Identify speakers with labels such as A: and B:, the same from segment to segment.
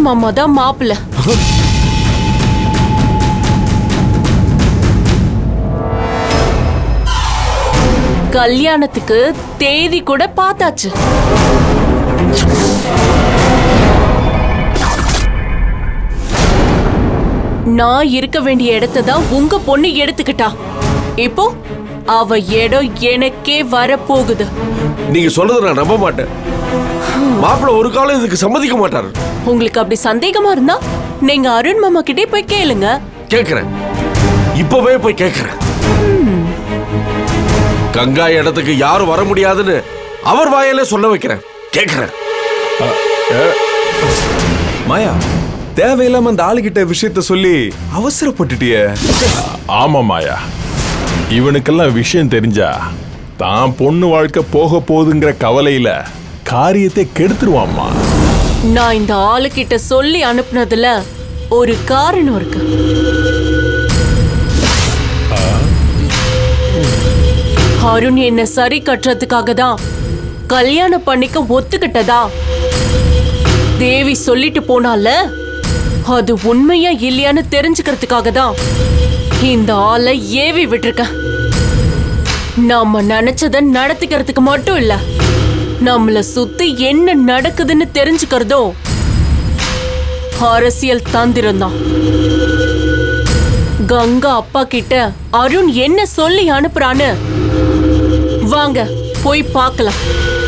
A: மாமா தான் மாப்பிள்ள கல்யாணத்துக்கு தேதி கூட பார்த்தாச்சு நான் இருக்க வேண்டிய இடத்தை தான் உங்க பொண்ணு எடுத்துக்கிட்டா இப்போ அவ இடம் எனக்கே வரப்போகுது
B: நீங்க சொல்றதை நான் நம்ப மாட்டேன் மாப்பிள்ள ஒரு காலம் இதுக்கு சம்மதிக்க மாட்டாரு
A: உங்களுக்கு அப்படி சந்தேகமா இருந்தா நீங்க அருண் மாமா கிட்டே போய் கேளுங்க
B: கேக்குறேன் இப்பவே போய் கேக்குறேன் கங்கா இடத்துக்கு யாரும் வர முடியாதுன்னு அவர் வாயாலே சொல்ல வைக்கிறேன் கேக்குறேன்
C: மாயா தேவையில்லாம அந்த ஆளுகிட்ட விஷயத்த சொல்லி அவசரப்பட்டுட்டியே
D: ஆமா மாயா இவனுக்கெல்லாம் விஷயம் தெரிஞ்சா தான் பொண்ணு வாழ்க்கை போக போகுதுங்கிற கவலையில காரியத்தை கெடுத்துருவாம்மா
A: நான் இந்த ஆளுகிட்ட சொல்லி அனுப்புனதுல ஒரு காரணம் இருக்கு அருண் என்ன சரி கட்டுறதுக்காக தான் கல்யாணம் பண்ணிக்க ஒத்துக்கிட்டதா தேவி சொல்லிட்டு போனால அது உண்மையா இல்லையான்னு தெரிஞ்சுக்கிறதுக்காக தான் இந்த ஆளை ஏவி விட்டிருக்கேன் நாம நினைச்சத நடத்திக்கிறதுக்கு மட்டும் இல்ல நம்மள சுத்தி என்ன நடக்குதுன்னு தெரிஞ்சுக்கிறதோ அரசியல் தந்திரம் தான் கங்கா அப்பா கிட்ட அருண் என்ன சொல்லி அனுப்புறான்னு வாங்க போய் பார்க்கலாம்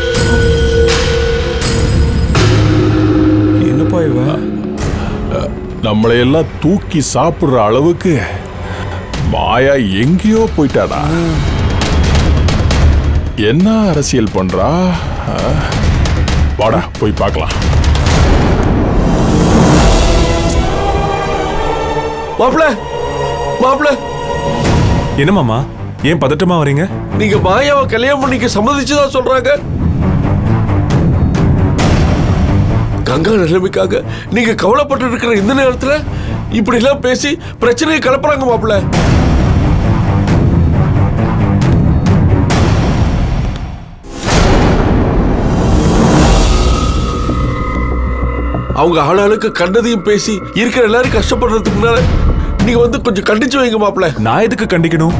C: என்னப்பா இவ
D: நம்மளையெல்லாம் தூக்கி சாப்பிடுற அளவுக்கு மாயா எங்கேயோ போயிட்டாடா என்ன அரசியல் பண்றா ஆ? வாடா போய் பார்க்கலாம்
B: மாப்பிள்ள மாப்பிள்ள
C: என்ன மாமா ஏன் பதட்டமா வரீங்க
B: நீங்க மாயாவை கல்யாணம் பண்ணிக்க சம்மதிச்சுதான் சொல்றாங்க கங்கா நிலைமைக்காக நீங்க கவலைப்பட்டு இருக்கிற இந்த நேரத்துல இப்படி எல்லாம் பேசி பிரச்சனையை கிளப்புறாங்க மாப்பிள்ள அவங்க ஆளாளுக்கு கண்டதையும் பேசி இருக்கிற எல்லாரும் கஷ்டப்படுறதுக்கு முன்னால நீங்க வந்து கொஞ்சம் கண்டிச்சு வைங்க மாப்பிள்ள
C: நான் எதுக்கு கண்டிக்கணும்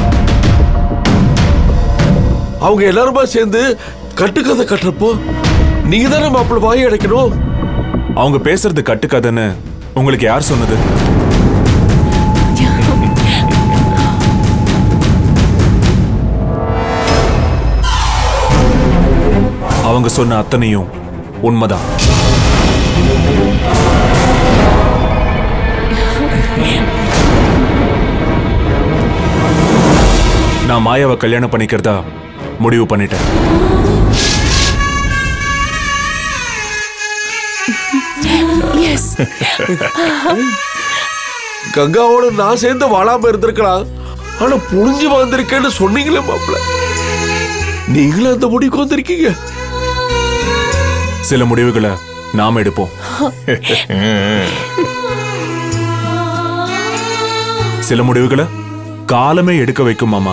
B: அவங்க எல்லாருமா சேர்ந்து கட்டுக்கதை கட்டுறப்போ நீங்க தானே மாப்பிள்ள வாயை அடைக்கணும்
C: அவங்க பேசுறது கட்டுக்காதன்னு உங்களுக்கு யார் சொன்னது அவங்க சொன்ன அத்தனையும் உண்மைதான் நான் மாயாவை கல்யாணம் பண்ணிக்கிறதா முடிவு பண்ணிட்டேன்
A: எஸ்
B: கங்காவோட நான் சேர்ந்து வாழாம இருந்திருக்கலாம் ஆனா புரிஞ்சு வந்திருக்கேன்னு சொன்னீங்களே மாப்பிள்ள நீங்களும் அந்த முடிவுக்கு வந்திருக்கீங்க
C: சில முடிவுகளை நாம எடுப்போம் சில முடிவுகளை காலமே எடுக்க வைக்கும் மாமா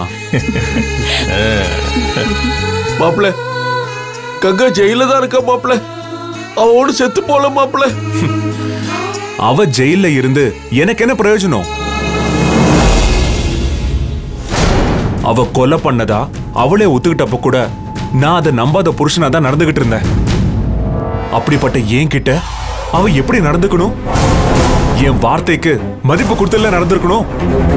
B: மாப்பிள்ள கங்கா ஜெயில தான் இருக்கா மாப்பிள்ள அவனோடு செத்து போல மாப்பிள்ள
C: அவ ஜெயில்ல இருந்து எனக்கு என்ன பிரயோஜனம் அவ கொலை பண்ணதா அவளே ஒத்துக்கிட்டப்ப கூட நான் அதை நம்பாத புருஷனா தான் நடந்துகிட்டு இருந்தேன் அப்படிப்பட்ட ஏன் கிட்ட அவ எப்படி நடந்துக்கணும் என் வார்த்தைக்கு மதிப்பு கொடுத்தல நடந்திருக்கணும்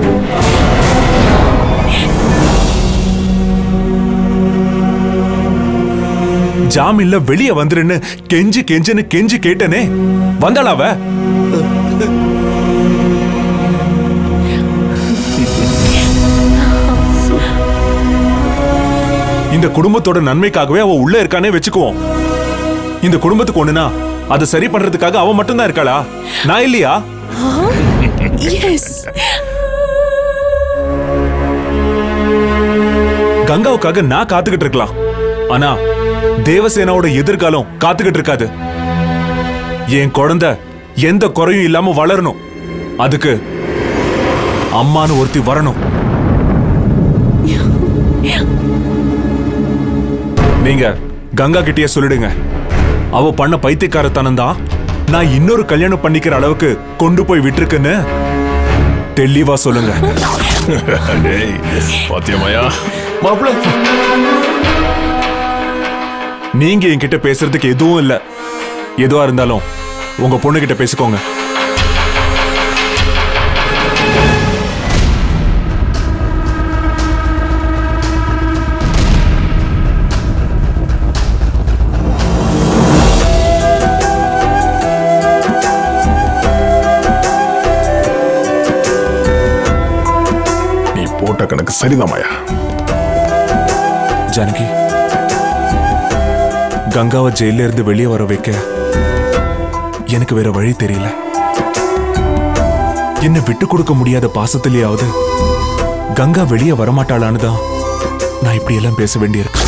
C: ஜாமீன்ல வெளிய வந்துருன்னு கெஞ்சி கெஞ்சுன்னு கெஞ்சி கேட்டனே வந்தாளா அவ இந்த குடும்பத்தோட நன்மைக்காகவே அவ உள்ள இருக்கானே வச்சுக்குவோம் இந்த குடும்பத்துக்கு ஒண்ணுனா அதை சரி பண்றதுக்காக அவ மட்டும்தான் இருக்காளா நான் இல்லையா
A: எஸ்
C: கங்காவுக்காக நான் காத்துக்கிட்டு இருக்கலாம் ஆனா தேவசேனாவோட எதிர்காலம் காத்துக்கிட்டு இருக்காது என் குழந்தை எந்த குறையும் இல்லாம வளரணும் அதுக்கு அம்மான்னு ஒருத்தி வரணும் நீங்க கங்கா கிட்டயே சொல்லிடுங்க அவ பண்ண பைத்தியக்காரத்தனம் தான் நான் இன்னொரு கல்யாணம் பண்ணிக்கிற அளவுக்கு கொண்டு போய் விட்டுருக்குன்னு தெளிவா சொல்லுங்க
D: டேய் பாத்தியமாயா
B: மாப்பிள்ள
C: நீங்க என்கிட்ட பேசுறதுக்கு எதுவும் இல்ல எதுவா இருந்தாலும் உங்க பொண்ணு கிட்ட பேசிக்கோங்க
D: நீ போட்ட கணக்கு சரிதான் மாயா
C: ஜானகி கங்காவை ஜெயில இருந்து வெளியே வர வைக்க எனக்கு வேற வழி தெரியல என்ன விட்டு கொடுக்க முடியாத பாசத்திலேயாவது கங்கா வெளியே வரமாட்டாளான்னு தான் நான் இப்படி எல்லாம் பேச வேண்டியிருக்கு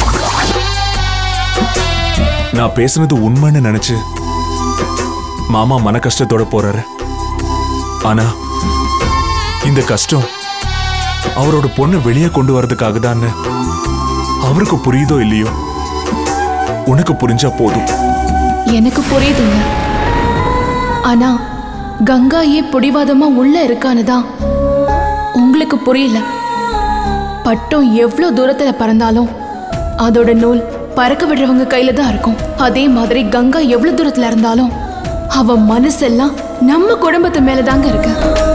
C: நான் பேசுனது உண்மைன்னு நினைச்சு மாமா மன கஷ்டத்தோட போறாரு ஆனா இந்த கஷ்டம் அவரோட பொண்ணு வெளியே கொண்டு வரதுக்காக தான் அவருக்கு புரியுதோ இல்லையோ உனக்கு புரிஞ்சா போதும்
E: எனக்கு புரியுதுங்க ஆனா கங்கா ஏன் பிடிவாதமா உள்ள இருக்கான்னு தான் உங்களுக்கு புரியல பட்டம் எவ்வளோ தூரத்துல பறந்தாலும் அதோட நூல் பறக்க விடுறவங்க கையில தான் இருக்கும் அதே மாதிரி கங்கா எவ்வளவு தூரத்துல இருந்தாலும் அவ மனசெல்லாம் நம்ம குடும்பத்து மேல தாங்க இருக்கு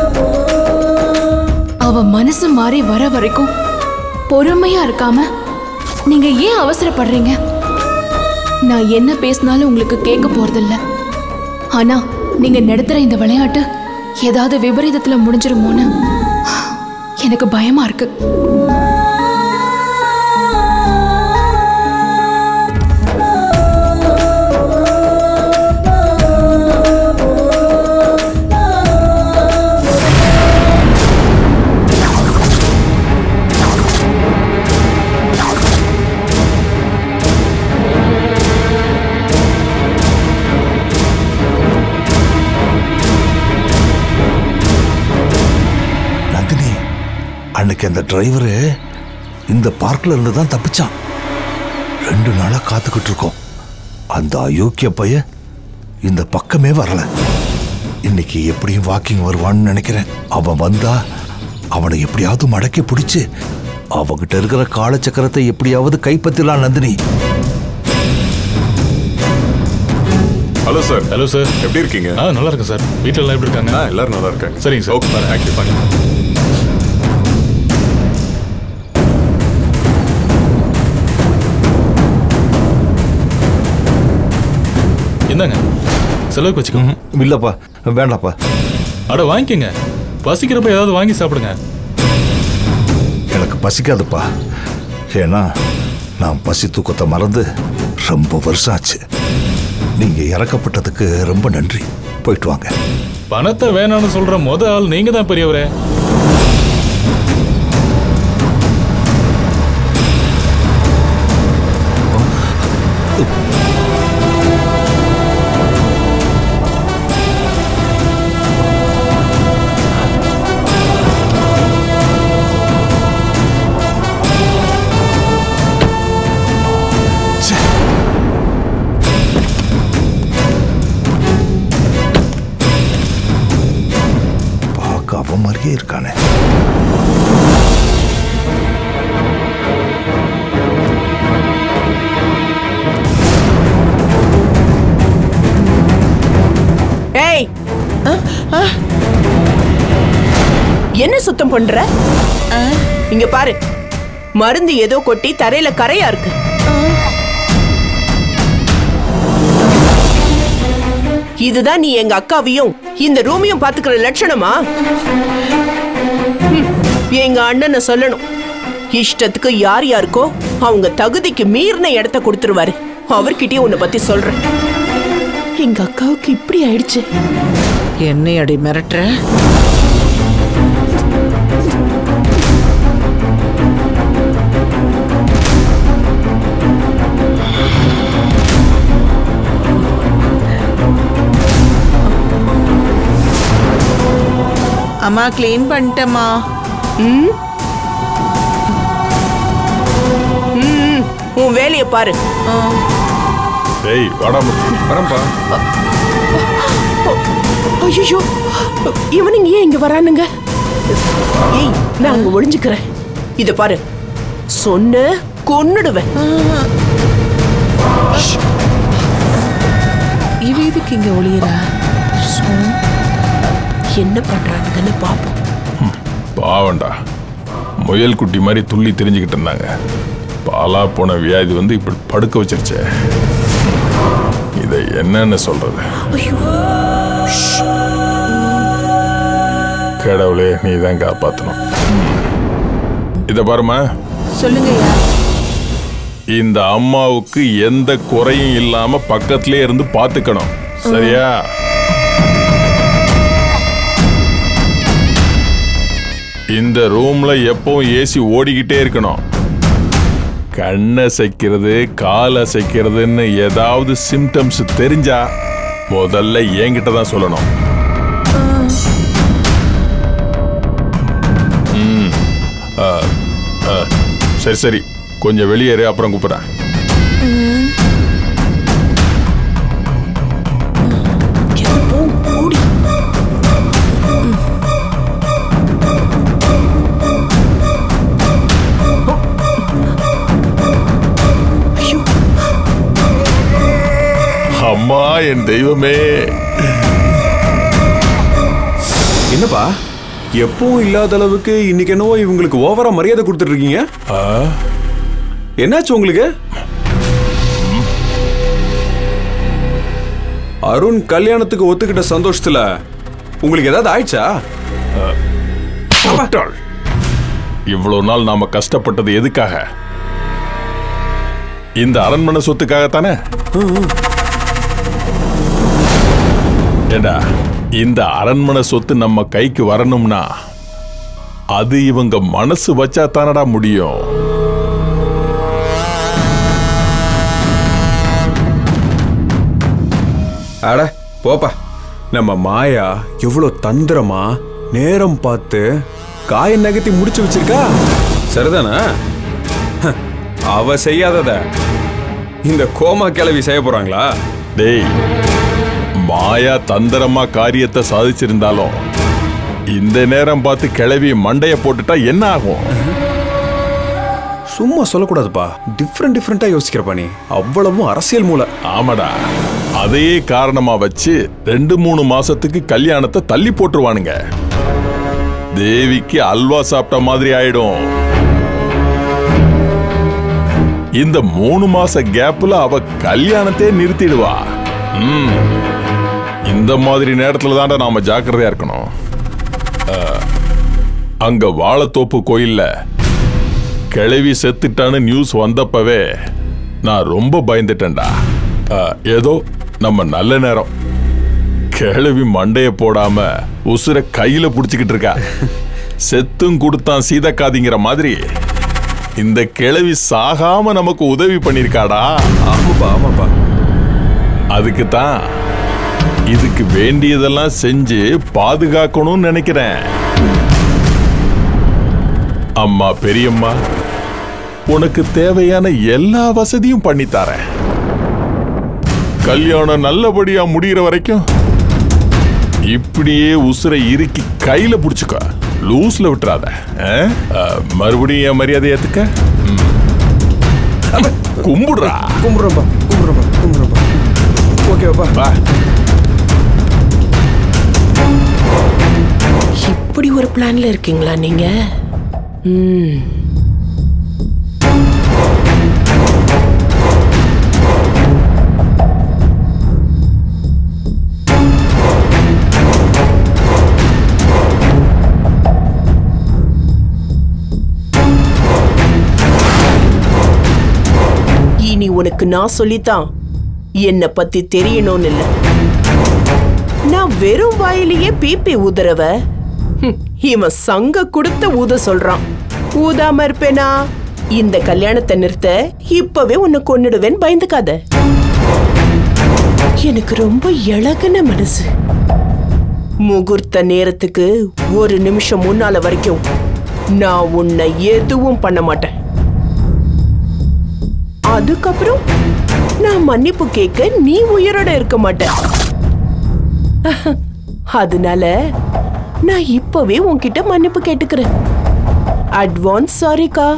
E: அவ மனசு மாறி வர வரைக்கும் பொறுமையா இருக்காம நீங்க ஏன் அவசரப்படுறீங்க நான் என்ன பேசினாலும் உங்களுக்கு கேட்க போறதில்ல ஆனா நீங்க நடத்துற இந்த விளையாட்டு ஏதாவது விபரீதத்துல முடிஞ்சிருமோன்னு எனக்கு பயமா இருக்கு
F: நந்தினி அன்னைக்கு அந்த டிரைவரு இந்த பார்க்ல இருந்து தான் தப்பிச்சான் ரெண்டு நாளா காத்துக்கிட்டு இருக்கோம் அந்த அயோக்கிய பைய இந்த பக்கமே வரல இன்னைக்கு எப்படியும் வாக்கிங் வருவான்னு நினைக்கிறேன் அவன் வந்தா அவனை எப்படியாவது மடக்கி பிடிச்சு அவகிட்ட இருக்கிற காலச்சக்கரத்தை எப்படியாவது கைப்பற்றலாம் Nandini
D: hello sir
G: hello sir
D: எப்படி இருக்கீங்க
G: ஆ நல்லா இருக்கேன் சார் வீட்டில் எல்லாம் எப்படி இருக்காங்க
D: ஆ எல்லாரும் நல்லா இருக்காங்க
G: சரிங்க சார்.
D: ஓகே தேங்க்யூ தேங்க்யூ
G: என்னங்க செலவுக்கு வச்சுக்கோங்க
F: இல்லப்பா வேண்டாப்பா
G: அட வாங்கிக்கோங்க பசிக்கிறப்ப ஏதாவது வாங்கி சாப்பிடுங்க
F: எனக்கு பசிக்காதுப்பா ஏன்னா நான் பசி தூக்கத்தை மறந்து ரொம்ப வருஷம் ஆச்சு நீங்க இறக்கப்பட்டதுக்கு ரொம்ப நன்றி போயிட்டு வாங்க
G: பணத்தை வேணாம்னு சொல்ற முத ஆள் நீங்க தான் பெரியவரே
F: பார்க்க அவன் மாதிரியே இருக்கானே
H: ஏய் என்ன சுத்தம் பண்ற ஆ, இங்க பாரு மருந்து ஏதோ கொட்டி தரையில கரையா இருக்கு இதுதான் நீ எங்க அக்காவையும் இந்த ரூமையும் பாத்துக்கிற லட்சணமா ம், எங்க அண்ணனை சொல்லணும் இஷ்டத்துக்கு யார் யாருக்கோ அவங்க தகுதிக்கு மீறின இடத்த கொடுத்துருவாரு அவர்கிட்டயே உன்னை பத்தி சொல்றேன் எங்க அக்காவுக்கு இப்படி ஆயிடுச்சு
I: என்னை அடி மிரட்டுற அம்மா க்ளீன் பண்ணிட்டேம்மா
H: ம் ம், உன் வேலையை பாரு
D: டேய் வாடா வரேன்ப்பா
H: ஐயோ இவனுங்க ஏன் இங்க வரானுங்க ஏய் நான் அங்க ஒளிஞ்சுக்கிறேன் இத பாரு சொன்ன கொன்னுடுவேன்
I: இவ எதுக்கு இங்க ஒளியறா
H: என்ன பண்றானுங்கன்னு பாப்போம்
D: பாவண்டா முயல் குட்டி மாதிரி துள்ளி தெரிஞ்சுக்கிட்டு இருந்தாங்க பாலா போன வியாதி வந்து இப்படி படுக்க வச்சிருச்சே இதை என்னன்னு சொல்றது கடவுளே நீ தான் காப்பாத்தணும் இத பாருமா
I: சொல்லுங்கய்யா
D: இந்த அம்மாவுக்கு எந்த குறையும் இல்லாம பக்கத்திலே இருந்து பாத்துக்கணும் சரியா இந்த ரூம்ல எப்பவும் ஏசி ஓடிக்கிட்டே இருக்கணும் கண் அசைக்கிறது கால் அசைக்கிறதுன்னு ஏதாவது சிம்டம்ஸ் தெரிஞ்சா முதல்ல என்கிட்ட தான் சொல்லணும் ம். ஆ, ஆ, சரி சரி கொஞ்சம் வெளியேறு அப்புறம் கூப்பிடுறேன் அம்மா என் தெய்வமே
C: என்னப்பா எப்பவும் இல்லாத அளவுக்கு இன்னைக்கு என்னவோ இவங்களுக்கு ஓவரா மரியாதை கொடுத்துட்டு இருக்கீங்க
D: ஆ,
C: என்னாச்சு உங்களுக்கு அருண் கல்யாணத்துக்கு ஒத்துக்கிட்ட சந்தோஷத்துல உங்களுக்கு ஏதாவது ஆயிடுச்சா
D: முட்டாள். இவ்வளவு நாள் நாம கஷ்டப்பட்டது எதுக்காக இந்த அரண்மனை சொத்துக்காகத்தானே ஏண்டா இந்த அரண்மனை சொத்து நம்ம கைக்கு வரணும்னா அது இவங்க மனசு வச்சா தானடா முடியும்
C: அட போப்பா நம்ம மாயா எவ்வளோ தந்திரமா நேரம் பார்த்து காய நகர்த்தி முடிச்சு வச்சிருக்கா சரிதானா ஹ, அவ செய்யாதத இந்த கோமா கிளவி செய்ய போறாங்களா
D: டேய் மாயா தந்திரமா காரியத்தை சாதிச்சிருந்தாலும் இந்த நேரம் பார்த்து கிளவி மண்டைய போட்டுட்டா என்ன ஆகும்
C: சும்மா சொல்லக்கூடாதுப்பா டிஃப்ரெண்ட் டிஃப்ரெண்டா யோசிக்கிறப்பா நீ அவ்வளவும் அரசியல் மூளை
D: ஆமாடா அதையே காரணமா வச்சு ரெண்டு மூணு மாசத்துக்கு கல்யாணத்தை தள்ளி போட்டுருவானுங்க தேவிக்கு அல்வா சாப்பிட்ட மாதிரி ஆயிடும் இந்த மூணு மாச கேப்ல அவ கல்யாணத்தையே நிறுத்திடுவா ம். இந்த மாதிரி நேரத்துல தான்டா நாம ஜாக்கிரதையா இருக்கணும் அஹ், அங்க வாழைத்தோப்பு கோயில்ல கிழவி செத்துட்டான்னு நியூஸ் வந்தப்பவே நான் ரொம்ப பயந்துட்டேன்டா அஹ், ஏதோ நம்ம நல்ல நேரம் கிழவி மண்டைய போடாம உசுர கையில புடிச்சுக்கிட்டு இருக்கா செத்தும் கொடுத்தான் சீதக்காதிங்கிற மாதிரி இந்த கிழவி சாகாம நமக்கு உதவி பண்ணிருக்காடா
C: ஆமாப்பா ஆமாப்பா
D: அதுக்கு தான் இதுக்கு வேண்டியதெல்லாம் செஞ்சு பாதுகாக்கணும்னு நினைக்கிறேன் அம்மா பெரியம்மா உனக்கு தேவையான எல்லா வசதியும் பண்ணி தரேன் கல்யாணம் நல்லபடியா முடியிற வரைக்கும் இப்படியே உசுரை இறுக்கி கையில புடிச்சுக்க லூஸ்ல விட்டுறாத ஆ? ஆ, மறுபடியும் என் மரியாதை ஏத்துக்க ம். அட, கும்பிடுறா
C: கும்பிட்றப்பா கும்பிட்றப்பா கும்பிட்றப்பா ஓகேப்பா
D: வா
H: இப்படி ஒரு பிளான்ல இருக்கீங்களா நீங்க ம் இனி உனக்கு நான் சொல்லித்தான் என்னை பத்தி தெரியணும்னு இல்ல நான் வெறும் வாயிலேயே பிபி ஊதுறவ ஹம், இவன் சங்க கொடுத்த ஊத சொல்றான் ஊதாம இருப்பேனா இந்த கல்யாணத்தை நிறுத்த இப்பவே உன்னை கொன்னுடுவேன் பயந்துக்காத எனக்கு ரொம்ப இழகுன மனசு முகூர்த்த நேரத்துக்கு ஒரு நிமிஷம் முன்னால வரைக்கும் நான் உன்னை எதுவும் பண்ண மாட்டேன் அதுக்கப்புறம் நான் மன்னிப்பு கேட்க நீ உயிரோட இருக்க மாட்ட அதனால நான் இப்பவே உன்கிட்ட மன்னிப்பு கேட்டுக்கிறேன் அட்வான்ஸ் சாரிக்கா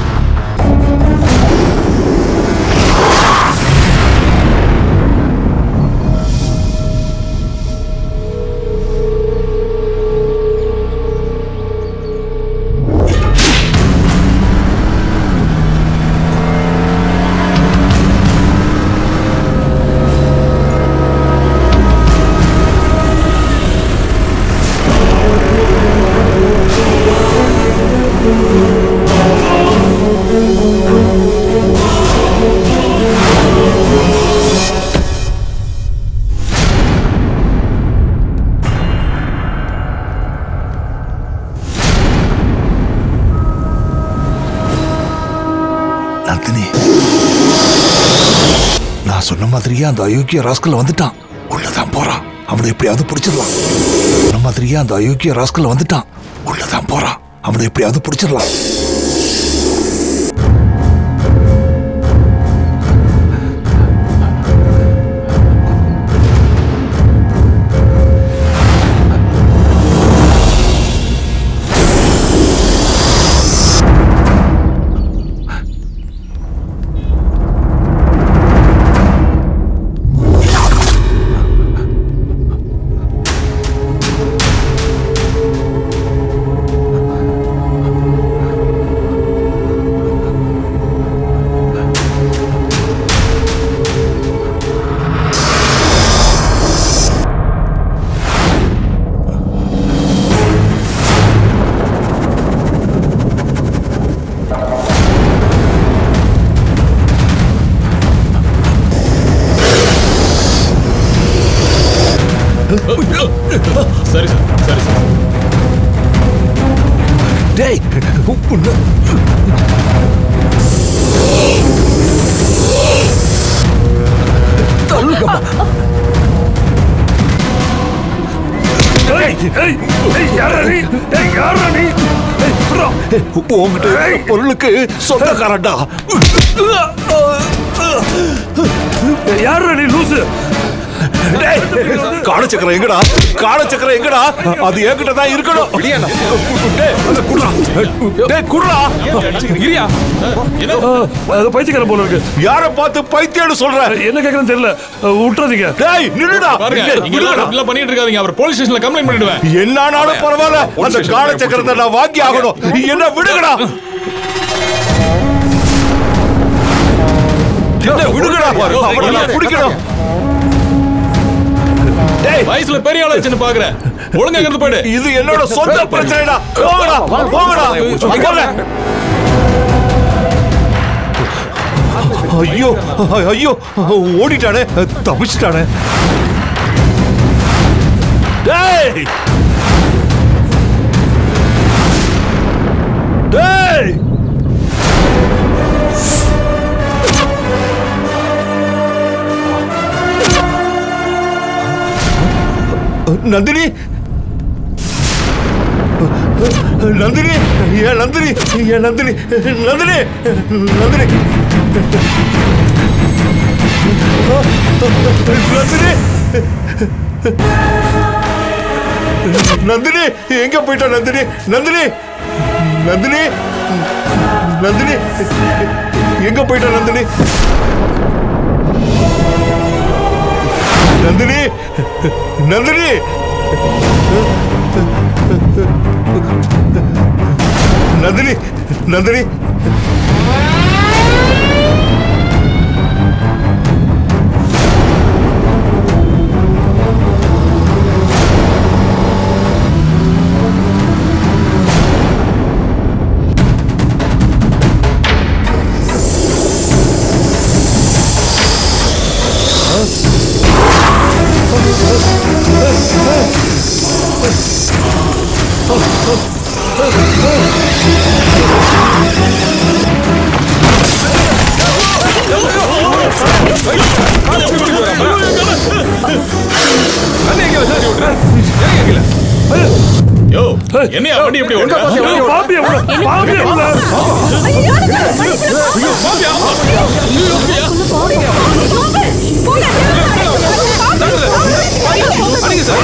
F: நந்தினி நான் சொன்ன மாதிரியே அந்த அயோக்கிய ராஸ்கல் வந்துட்டான் உள்ளதான் போறான் அவனை எப்படியாவது பிடிச்சிடலாம் சொன்ன மாதிரியே அந்த அயோக்கிய ராஸ்கல் வந்துட்டான் உள்ளதான் போறான் அவனை எப்படியாவது பிடிச்சிடலாம்
G: சரி சார் சரி சார்
F: டேய் உன்னை தள்ளுங்கம்மா
B: உங்ககிட்ட இருக்கிற பொருளுக்கு சொந்தக்காரன்டா யாரா நீ லூசு டேய், காலச்சக்கரம் எங்கடா காலச்சக்கரம் எங்கடா அது என்கிட்ட தான் இருக்கணும் டேய், அதை குடுறா. டேய், குடுறா.
J: அது பைத்தியக்காரன் போல இருக்கு
B: யாரை பார்த்து பைத்தியம்னு சொல்ற
J: என்ன கேக்குறேன்னு தெரியல விட்டுறாதீங்க
B: டேய் நில்லுடா
G: பாருங்க
B: இங்க,
G: நீங்க
B: விடுங்கடா.
G: எல்லாம் பண்ணிட்டு இருக்காதீங்க அவர் போலீஸ் ஸ்டேஷன்ல கம்ப்ளைண்ட் பண்ணிடுவேன்
B: என்னானாலும் பரவாயில்ல அந்த காலச்சக்கரத்தை நான் வாங்கி ஆகணும் என்ன விடுங்கடா என்ன விடுங்கடா அவனை நான் பிடிக்கணும் டேய்
G: வயசுல பெரிய ஆளாச்சுன்னு பாக்குறேன் ஒழுங்கா இருந்து போயிடு
B: இது என்னோட சொந்த பிரச்சனைடா போங்கடா போங்கடா போங்க ஐயோ ஐயோ ஓடிட்டானே தப்பிச்சிட்டானே டேய் டேய் நந்தினி நந்தினி ஏன் நந்தினி ஏன் நந்தினி நந்தினி நந்தினி நந்தினி நந்தினி எங்க போயிட்டா நந்தினி நந்தினி நந்தினி நந்தினி எங்க போயிட்டா நந்தினி நந்தினி நந்தினி நந்தினி நந்தினி
G: யோ என்னையா வண்டி எப்படி ஓடுற
J: பாப்பி எவ்வளவு பாப்பி எவ்வளவு
G: பாப்பியா? அடிங்க சார்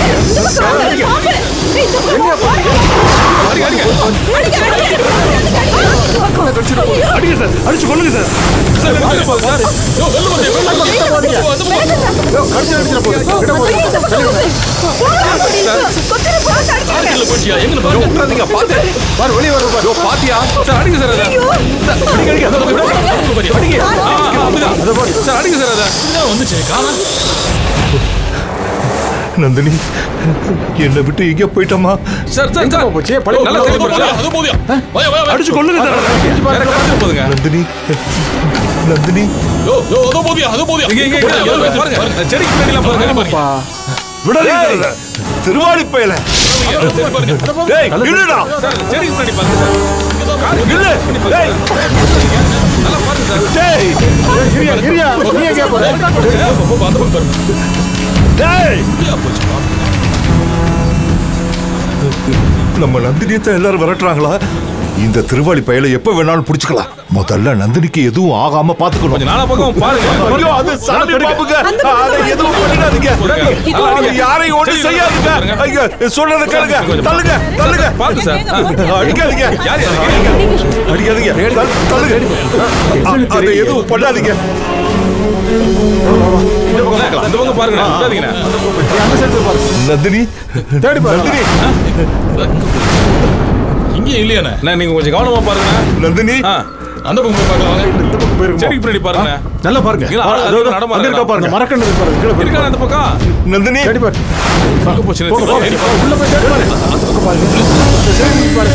J: அடிங்க சார் அடிச்சு கொள்ளுங்க சார்
G: சார் வெளில போங்க சார் யோ வெளில போங்க வெளில போங்க அந்த பக்கம் பார்க்கிங்ல போச்சியா எங்க பாருங்க
B: விட்டுறாதீங்க பாத்து பாரு வெளியே வர பாரு யோ, பாத்தியா
G: சார் அடிங்க சார் அதை அடிங்க அடிங்க அடிங்க ஆ, ஆ, அப்படிதான் சார் அடிங்க சார் அதை இதுதான் வந்துச்சு காணா
F: நந்தினி என்னை விட்டு எங்கே போயிட்டோமா
G: சார் சார் சார் போச்சு நல்லா தெளிவு போச்சு அது போதியா வய வய
J: அடிச்சு கொள்ளுங்க சார்
G: எனக்கு கடந்து போதுங்க
F: நந்தினி நந்தினி
G: யோ யோ அது போதியா அது போதியா இங்க இங்க இங்க பாருங்க செடிக்கு பின்னாடிலாம் பாருங்க பாருங்க
J: விடாதீங்க சார் அதை.
B: திருவாளி பயல டேய் இல்லடா
G: சார் செடிக்கு பின்னாடி பாருங்க சார்
B: இல்ல டேய்
G: நல்லா பாருங்க சார்
B: டேய்
G: இரியா இரியா நீ எங்க போற அந்த பக்கம் பாருங்க
B: டேய்
G: இரியா போச்சு
F: நம்ம நந்தினியை தான் எல்லாரும் விரட்டுறாங்களா இந்த திருவாளி பயலை எப்ப வேணாலும் புடிச்சுக்கலாம் முதல்ல நந்தினிக்கு எதுவும் ஆகாம பாத்துக்கணும்
G: கொஞ்சம் நாலா பக்கம் பாருங்க
B: ஐயோ அது சாமி பாப்புங்க அதை எதுவும் பண்ணிடாதீங்க அது யாரையும் ஒண்ணும் செய்யாதுங்க ஐயோ சொல்றத கேளுங்க தள்ளுங்க தள்ளுங்க
G: பாருங்க சார்
B: அடிக்காதீங்க
G: யார் யார்
B: அடிக்காதீங்க தள்ளு- தள்ளுங்க அ- அதை எதுவும் பண்ணாதீங்க
G: இந்த பக்கம் இந்த பக்கம் பாருங்க விடாதீங்கண்ணே
F: நந்தினி நந்தினி
G: இங்கேயும் இல்லையாண்ணே அண்ணா, நீங்க கொஞ்சம் கவனமா பாருங்க
F: நந்தினி
G: ஆ, அந்த பக்கம் போய் பார்க்கலாம் வாங்க இந்த பக்கம் போயிருங்க செடிக்கு பின்னாடி பாருங்க
J: நல்லா பாருங்க
G: இல்ல, அது- அது நடமா இருக்கா
J: பாருங்க மரக்கண்டு இருக்கு பாருங்க கீழே
G: இருக்காண்ணா அந்த பக்கம்
F: நந்தினி
G: எங்க போச்சு
J: உள்ள போய் தேடி பாருங்க அந்த பக்கம் பாருங்க